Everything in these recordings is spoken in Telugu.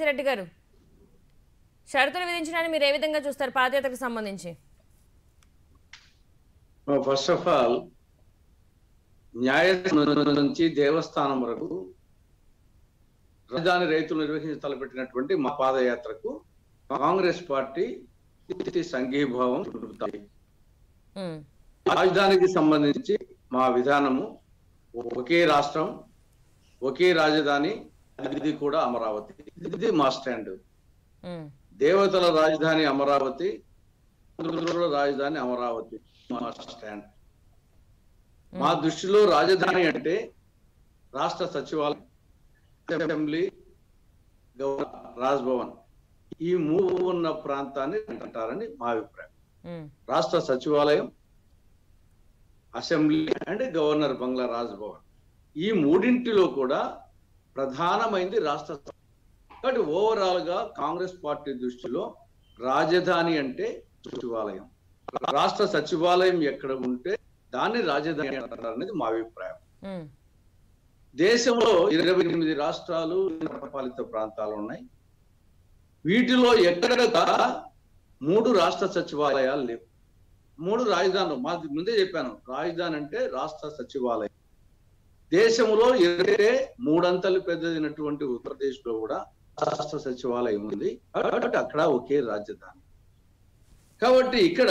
రెడ్డి గారు షరతులు విధించడాన్ని మీరు ఏ విధంగా చూస్తారు పాదయాత్రకు సంబంధించి ఫస్ట్ ఆఫ్ ఆల్ న్యాయ నుంచి దేవస్థానం వరకు రాజధాని రైతులు నిర్వహించి తలపెట్టినటువంటి మా పాదయాత్రకు కాంగ్రెస్ పార్టీ పూర్తి సంఘీభావం చూపుతాయి ఉమ్, రాజధానికి సంబంధించి మా విధానము ఒకే రాష్ట్రం ఒకే రాజధాని ఇది కూడా అమరావతి ఇది మా స్టాండ్ ఉమ్, దేవతల రాజధాని అమరావతి ఆంధ్రుల రాజధాని అమరావతి మా స్టాండ్ మా దృష్టిలో రాజధాని అంటే రాష్ట్ర సచివాలయం అసెంబ్లీ గవర్నర్ రాజ్భవన్ ఈ మూడు ఉన్న ప్రాంతాన్ని అంటారని మా అభిప్రాయం ఉమ్, రాష్ట్ర సచివాలయం అసెంబ్లీ అండ్ గవర్నర్ బంగ్లా రాజ్భవన్ ఈ మూడింటిలో కూడా ప్రధానమైంది రాష్ట్ర కాబట్టి ఓవరాల్ గా కాంగ్రెస్ పార్టీ దృష్టిలో రాజధాని అంటే సచివాలయం రాష్ట్ర సచివాలయం ఎక్కడ ఉంటే దాన్ని రాజధాని అంటారు అనేది మా అభిప్రాయం ఉమ్, దేశంలో ఇరవై ఎనిమిది రాష్ట్రాలు పాలిత ప్రాంతాలు ఉన్నాయి వీటిలో ఎక్కడ మూడు రాష్ట్ర సచివాలయాలు లేవు మూడు రాజధానులు మా ముందే చెప్పాను రాజధాని అంటే రాష్ట్ర సచివాలయం దేశంలో ఇరవై మూడంతలు పెద్దదినటువంటి ఉత్తరప్రదేశ్ లో కూడా రాష్ట్ర సచివాలయం ఉంది కాబట్టి అక్కడ ఒకే రాజధాని కాబట్టి ఇక్కడ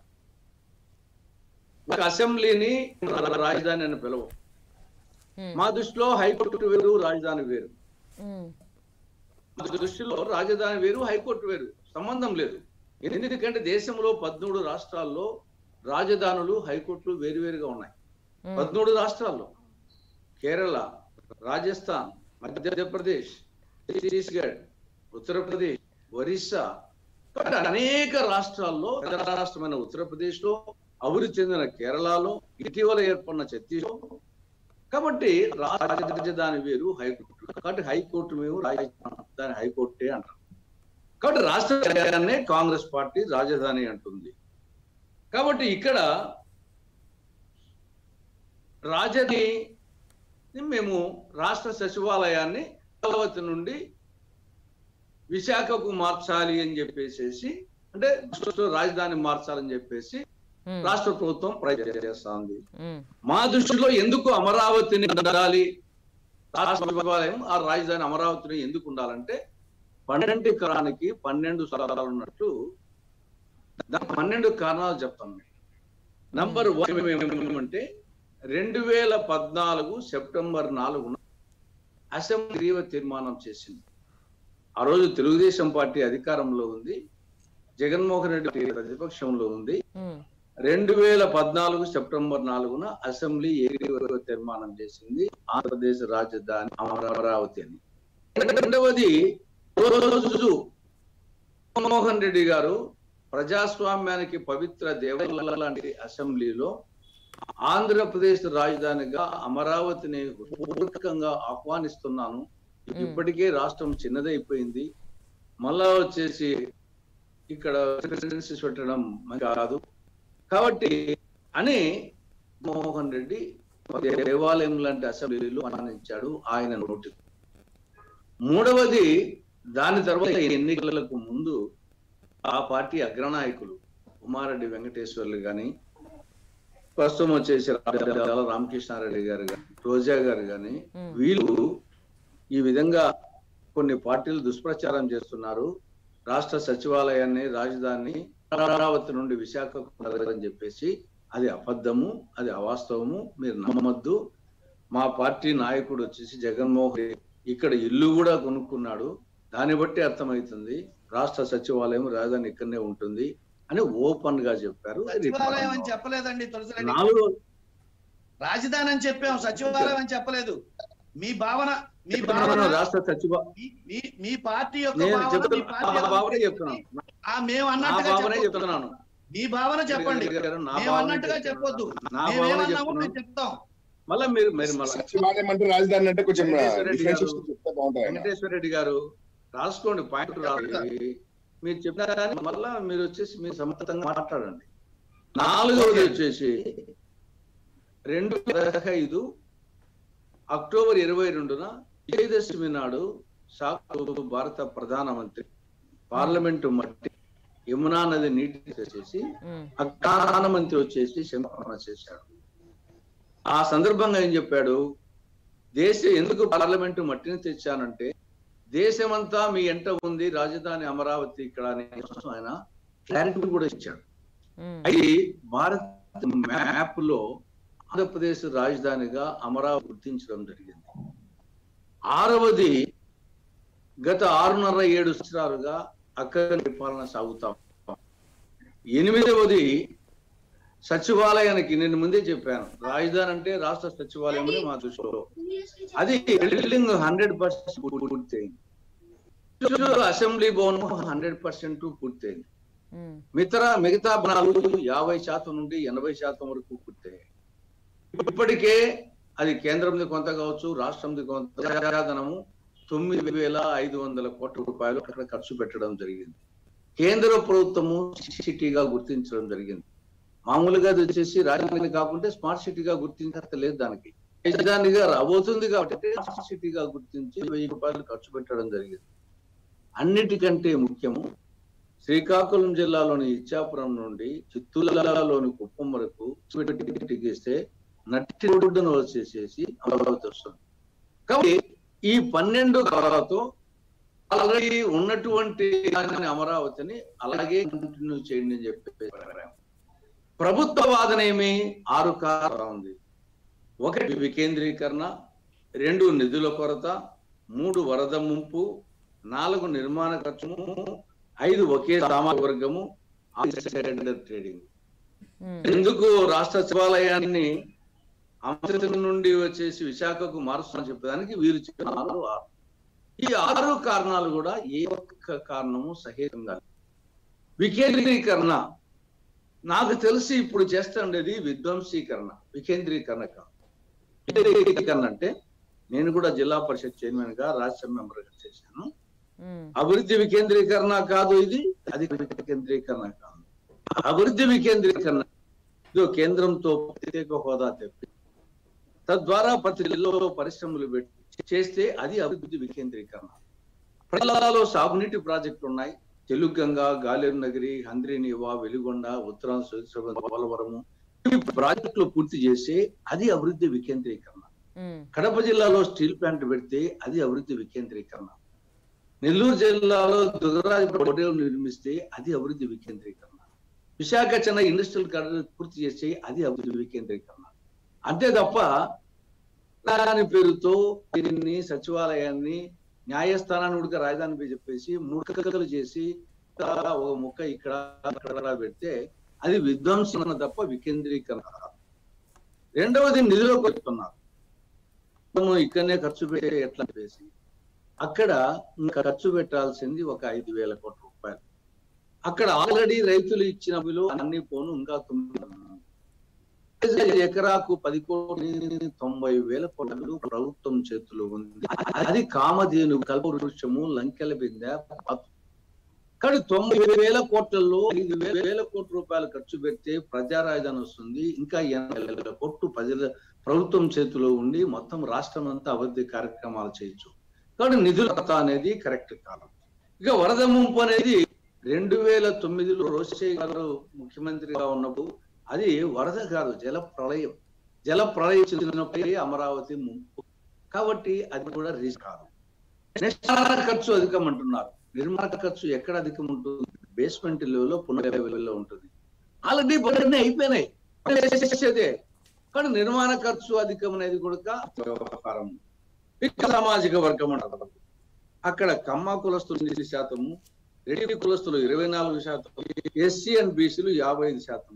ఒక అసెంబ్లీని రాజధాని అని పిలవం ఉమ్, మా దృష్టిలో హైకోర్టు వేరు రాజధాని వేరు ఉమ్, మా దృష్టిలో రాజధాని వేరు హైకోర్టు వేరు సంబంధం లేదు ఎందుకంటే దేశంలో పద్మూడు రాష్ట్రాల్లో రాజధానులు హైకోర్టులు వేరువేరుగా ఉన్నాయి ఉమ్, పద్మూడు రాష్ట్రాల్లో కేరళ రాజస్థాన్ మధ్యప్రదేశ్ ఛత్తీస్గఢ్ ఉత్తరప్రదేశ్ ఒరిస్సా కాబట్టి అనేక రాష్ట్రాల్లో ఇతర రాష్ట్రమైన ఉత్తరప్రదేశ్ లో అభివృద్ధి చెందిన కేరళలో ఇటీవల ఏర్పడిన ఛత్తీస్గఢ్ కాబట్టి రాజధాని వేరు హైకోర్టు కాబట్టి హైకోర్టు మేము రాజధాని హైకోర్టే అంటాం కాబట్టి రాష్ట్ర రాజధానినే కాంగ్రెస్ పార్టీ రాజధాని అంటుంది కాబట్టి ఇక్కడ రాజధాని మేము రాష్ట్ర సచివాలయాన్ని అమరావతి నుండి విశాఖకు మార్చాలి అని చెప్పేసి అంటే రాజధాని మార్చాలని చెప్పేసి ఉమ్, రాష్ట్ర ప్రభుత్వం ప్రయత్నం చేస్తోంది ఉమ్, మా దృష్టిలో ఎందుకు అమరావతిని ఉండాలి రాష్ట్ర సచివాలయం ఆ రాజధాని అమరావతిని ఎందుకు ఉండాలంటే పన్నెండు కాలానికి పన్నెండు స్థలాలు ఉన్నట్టు దానికి పన్నెండు కారణాలు చెప్తాను నేను నంబర్ వన్ ఏమంటే రెండు వేల పద్నాలుగు సెప్టెంబర్ నాలుగున అసెంబ్లీ తీవ్ర తీర్మానం చేసింది ఆ రోజు తెలుగుదేశం పార్టీ అధికారంలో ఉంది జగన్మోహన్ రెడ్డి ప్రతిపక్షంలో ఉంది ఉమ్, రెండు వేల పద్నాలుగు సెప్టెంబర్ నాలుగున అసెంబ్లీ ఏకగ్రీవ తీర్మానం చేసింది ఆంధ్రప్రదేశ్ రాజధాని అమరావతి అని రెండవది రోజు మన్మోహన్ రెడ్డి గారు ప్రజాస్వామ్యానికి పవిత్ర దేవాలయం లాంటి అసెంబ్లీలో ఆంధ్రప్రదేశ్ రాజధానిగా అమరావతిని పూర్వకంగా ఆహ్వానిస్తున్నాను ఇప్పటికే రాష్ట్రం చిన్నదైపోయింది మళ్ళా వచ్చేసి ఇక్కడ రెసిడెన్సీస్ పెట్టడం మంచి కాదు కాబట్టి అని మోహన్ రెడ్డి దేవాలయం లాంటి అసెంబ్లీలో ఆనందించాడు ఆయన నోటి మూడవది దాని తర్వాత ఎన్నికలకు ముందు ఆ పార్టీ అగ్రనాయకులు ఉమారెడ్డి వెంకటేశ్వర్లు గాని ప్రస్తుతం వచ్చేసి రాజాల రామకృష్ణారెడ్డి గారు గాని రోజా గారు గాని ఉమ్, వీళ్ళు ఈ విధంగా కొన్ని పార్టీలు దుష్ప్రచారం చేస్తున్నారు రాష్ట్ర సచివాలయాన్ని రాజధాని అమరావతి నుండి విశాఖకు అని చెప్పేసి అది అబద్ధము అది అవాస్తవము మీరు నమ్మద్దు మా పార్టీ నాయకుడు వచ్చేసి జగన్మోహన్ రెడ్డి ఇక్కడ ఇల్లు కూడా కొనుక్కున్నాడు దాన్ని బట్టి అర్థమవుతుంది రాష్ట్ర సచివాలయం రాజధాని ఇక్కడనే ఉంటుంది అని ఓపెన్ గా చెప్పారు అది సచివాలయం అని చెప్పలేదండి తులసిరెడ్డి నాలుగో రాజధాని అని చెప్పాం సచివాలయం అని చెప్పలేదు మీ భావన మీ భావన చెప్తున్నాను, రాష్ట్ర సచివ మీ- మీ- మీ పార్టీ యొక్క నేను భావన, మీ చెప్తున్నా పార్టీ ఆ యొక్క భావనే చెప్తున్నాను ఆ మేము నా అన్నట్టుగా భావనే చెప్పొద్దు. చెప్తున్నాను మీ భావన చెప్పండి గారు, నా మేము భావనే అన్నట్టుగా చెప్తున్నాను. చెప్పొద్దు నా భావనే మేమేమన్నామో మేము చెప్తున్నాను. చెప్తాం మళ్ళా మీరు మీరు మళ్ళా సచివాలయం అంటే రాజధాని అంటే కొంచెం వెంకటేశ్వర రెడ్డి differentiation గారు, చెప్తే బాగుంటాయి ఆయన. వెంకటేశ్వర రెడ్డి గారు రాసుకోండి పాయింట్ రాసి మీరు చెప్పినా కానీ మళ్ళా మీరు వచ్చేసి మీరు సమర్థంగా మాట్లాడండి నాలుగవది వచ్చేసి రెండు పదహైదు అక్టోబర్ ఇరవై రెండున విజయదశమి నాడు సాక్షాత్తు భారత ప్రధానమంత్రి పార్లమెంటు మట్టి యమునా నది నీటి చేసి ఉమ్, ఆ ప్రధానమంత్రి వచ్చేసి శంకరణ చేశాడు ఆ సందర్భంగా ఏం చెప్పాడు దేశ ఎందుకు పార్లమెంటు మట్టిని తెచ్చానంటే దేశమంతా మీ ఎంట ఉంది రాజధాని అమరావతి ఇక్కడ అనే కోసం ఆయన క్లారిటీ కూడా ఇచ్చాడు ఉమ్, అది భారత్ మ్యాప్ లో ఆంధ్రప్రదేశ్ రాజధానిగా అమరావతి గుర్తించడం జరిగింది ఆరవది గత ఆరున్నర ఏడు సంవత్సరాలుగా అక్కడ పరిపాలన సాగుతాం ఎనిమిదవది సచివాలయానికి నేను ముందే చెప్పాను రాజధాని అంటే రాష్ట్ర సచివాలయం అని మా దృష్టిలో అది బిల్డింగ్ హండ్రెడ్ పర్సెంట్ పూర్తయింది అసెంబ్లీ భవన్ హండ్రెడ్ పర్సెంట్ పూర్తయింది ఉమ్, మిగతా మిగతా భవనాలు యాభై శాతం నుండి ఎనభై శాతం వరకు పూర్తయ్యాయి ఇప్పటికే అది కేంద్రంది కొంత కావచ్చు రాష్ట్రంది కొంత ప్రజాధనము తొమ్మిది వేల ఐదు వందల కోట్ల రూపాయలు అక్కడ ఖర్చు పెట్టడం జరిగింది కేంద్ర ప్రభుత్వము సిటీగా గుర్తించడం జరిగింది మామూలుగా అది వచ్చేసి రాజధాని కాకుంటే స్మార్ట్ సిటీగా గుర్తించక లేదు దానికి రాజధానిగా రాబోతుంది కాబట్టి స్మార్ట్ సిటీగా గుర్తించి వెయ్యి రూపాయలు ఖర్చు పెట్టడం జరిగింది అన్నిటికంటే ముఖ్యము శ్రీకాకుళం జిల్లాలోని ఇచ్చాపురం నుండి చిత్తూరులోని కుప్పం వరకు టిగిస్తే నట్టి రోడ్డును వచ్చేసేసి అమరావతి వస్తుంది కాబట్టి ఈ పన్నెండు కాలాలతో ఆల్రెడీ ఉన్నటువంటి దానిని అమరావతిని అలాగే కంటిన్యూ చేయండి అని చెప్పి ప్రభుత్వ వాదన ఏమి ఆరు కారణం ఉంది ఒకటి వికేంద్రీకరణ రెండు నిధుల కొరత మూడు వరద ముంపు నాలుగు నిర్మాణ ఖర్చు ఐదు ఒకే సామాజిక వర్గము ఆరు సెకండరీ ట్రేడింగ్ ఉమ్, ఎందుకు రాష్ట్ర సచివాలయాన్ని అమృతం నుండి వచ్చేసి విశాఖకు మారుస్తామని చెప్పడానికి వీరు చెప్పిన ఆరు ఆరు ఈ ఆరు కారణాలు కూడా ఏ ఒక్క కారణము సహేతంగా లేవు. వికేంద్రీకరణ నాకు తెలిసి ఇప్పుడు చేస్తుండేది విధ్వంసీకరణ వికేంద్రీకరణ కాదు వికేంద్రీకరణ అంటే నేను కూడా జిల్లా పరిషత్ చైర్మన్ గా రాజ్యసభ మెంబర్ గా చేశాను ఉమ్, అభివృద్ధి వికేంద్రీకరణ కాదు ఇది అది వికేంద్రీకరణ కాదు అభివృద్ధి వికేంద్రీకరణ ఇదో కేంద్రంతో ప్రత్యేక హోదా తెప్పి తద్వారా ప్రతి జిల్లాలో పరిశ్రమలు పెట్టి చేస్తే అది అభివృద్ధి వికేంద్రీకరణ ప్రజలలో సాగునీటి ప్రాజెక్టులు ఉన్నాయి తెలుగంగ గాలేరు నగరి హంద్రీనివా వెలుగొండ ఉత్తరాంధ్ర పోలవరము ఈ ప్రాజెక్టులు పూర్తి చేస్తే అది అభివృద్ధి వికేంద్రీకరణ ఉమ్, కడప జిల్లాలో స్టీల్ ప్లాంట్ పెడితే అది అభివృద్ధి వికేంద్రీకరణ నెల్లూరు జిల్లాలో దుగరాజ హోటల్ నిర్మిస్తే అది అభివృద్ధి వికేంద్రీకరణ విశాఖ చెన్నై ఇండస్ట్రియల్ కారిడార్ పూర్తి చేస్తే అది అభివృద్ధి వికేంద్రీకరణ అంతే తప్ప రాజధాని పేరుతో దీన్ని సచివాలయాన్ని న్యాయస్థానాన్ని ఉడక రాజధాని పేరు చెప్పేసి ముడకలు చేసి ఒక ముక్క ఇక్కడ అక్కడ పెడితే అది విధ్వంసన తప్ప వికేంద్రీకరణ కాదు. రెండవది నిధులు పెడుతున్నారు మనము ఇక్కడనే ఖర్చు పెట్టే ఎట్లా వేసి అక్కడ ఇంకా ఖర్చు పెట్టాల్సింది ఒక ఐదు వేల కోట్ల రూపాయలు అక్కడ ఆల్రెడీ రైతులు ఇచ్చిన విలువ అన్ని పోను ఇంకా తొమ్మిది ఎకరాకు పది కోట్ల తొంభై వేల కోట్లు ప్రభుత్వం చేతిలో ఉంది అది కామధేను కల్పవృక్షము లంకెల బిందె పాతు. కానీ తొంభై వేల కోట్లలో ఐదు వేల కోట్ల రూపాయలు ఖర్చు పెడితే ప్రజా రాజధాని వస్తుంది ఇంకా ఎనభై వేల కోట్లు ప్రజల ప్రభుత్వం చేతిలో ఉండి మొత్తం రాష్ట్రం అంతా అభివృద్ధి కార్యక్రమాలు చేయొచ్చు కాబట్టి నిధుల కొరత అనేది కరెక్ట్ కాదు ఇక వరద ముంపు అనేది రెండు వేల తొమ్మిదిలో రోషయ్య గారు ముఖ్యమంత్రిగా ఉన్నప్పుడు అది వరద కాదు జల ప్రళయం జల ప్రళయం చెందినప్పుడే అమరావతి ముంపు కాబట్టి అది కూడా రీజన్ కాదు నిర్మాణ ఖర్చు అధికం అంటున్నారు నిర్మాణ ఖర్చు ఎక్కడ అధికం ఉంటుంది బేస్మెంట్ లెవెల్లో పునర్ లెవెల్లో ఉంటుంది ఆల్రెడీ పనులన్నీ అయిపోయినాయి చేసేదే కానీ నిర్మాణ ఖర్చు అధికం అనేది కూడా వ్యవహారం ఇక సామాజిక వర్గం అంటారు అక్కడ కమ్మ కులస్తులు ఎనిమిది శాతము రెడ్డి కులస్తులు ఇరవై నాలుగు శాతం ఎస్సీ అండ్ బీసీలు యాభై ఐదు శాతం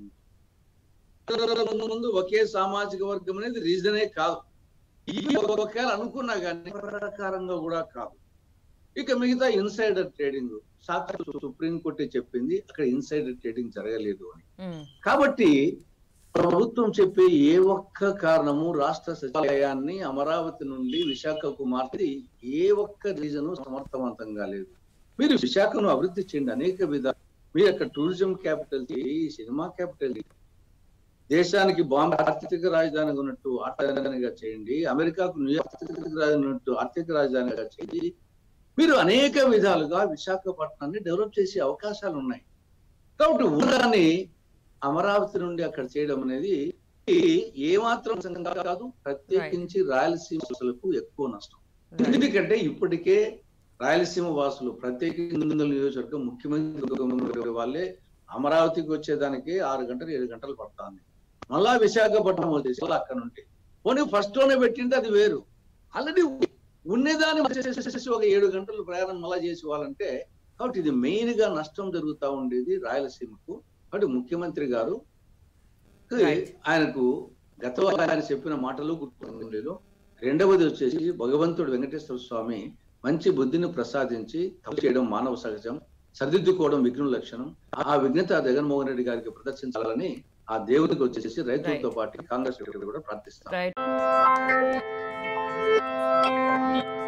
ముందు ఒకే సామాజిక వర్గం అనేది రీజనే కాదు ఈ ఒకవేళ అనుకున్నా కానీ ప్రకారంగా కూడా కాదు ఇక మిగతా ఇన్సైడర్ ట్రేడింగ్ సాక్షి సుప్రీం కోర్టే చెప్పింది అక్కడ ఇన్సైడర్ ట్రేడింగ్ జరగలేదు అని ఉమ్, కాబట్టి ప్రభుత్వం చెప్పే ఏ ఒక్క కారణము రాష్ట్ర సచివాలయాన్ని అమరావతి నుండి విశాఖకు మార్చి ఏ ఒక్క రీజను సమర్థవంతంగా లేదు మీరు విశాఖను అభివృద్ధి చేయండి అనేక విధాలు మీరు అక్కడ టూరిజం క్యాపిటల్ చేయి సినిమా క్యాపిటల్ చేయి. దేశానికి బాంబే ఆర్థిక రాజధానిగా ఉన్నట్టు ఆర్థిక రాజధానిగా చేయండి అమెరికాకు న్యూయార్క్ ఆర్థిక రాజధాని ఉన్నట్టు ఆర్థిక రాజధానిగా చేయండి మీరు అనేక విధాలుగా విశాఖపట్నాన్ని డెవలప్ చేసే అవకాశాలు ఉన్నాయి కాబట్టి ఊరాన్ని అమరావతి నుండి అక్కడ చేయడం అనేది ఏమాత్రం సంగతి కాదు ప్రత్యేకించి రాయలసీమ వాసులకు ఎక్కువ నష్టం ఎందుకంటే ఇప్పటికే రాయలసీమ వాసులు ప్రత్యేకించి నంద్యాల నియోజకవర్గం ముఖ్యమంత్రి వాళ్ళే అమరావతికి వచ్చేదానికి ఆరు గంటలు ఏడు గంటలు పడుతుంది మళ్ళా విశాఖపట్నం వచ్చేసి మళ్ళా అక్కడ నుండి పోనీ ఫస్ట్ లోనే పెట్టింటే అది వేరు ఆల్రెడీ ఉన్నదాన్ని వచ్చేసేసి ఒక ఏడు గంటలు ప్రయాణం మళ్ళా చేసి వాళ్ళంటే కాబట్టి ఇది మెయిన్ గా నష్టం జరుగుతా ఉండేది రాయలసీమకు కాబట్టి ముఖ్యమంత్రి గారు Right. ఆయనకు గతంలో ఆయన చెప్పిన మాటలు గుర్తుండలేదు రెండవది వచ్చేసి భగవంతుడు వెంకటేశ్వర స్వామి మంచి బుద్ధిని ప్రసాదించి తప్పు చేయడం మానవ సహజం సరిదిద్దుకోవడం విఘ్నుల లక్షణం ఆ విఘ్నత జగన్మోహన్ రెడ్డి గారికి ప్రదర్శించాలని ఆ దేవుడికి వచ్చేసి రైతులతో పాటు కాంగ్రెస్ కూడా ప్రార్థిస్తాం రైట్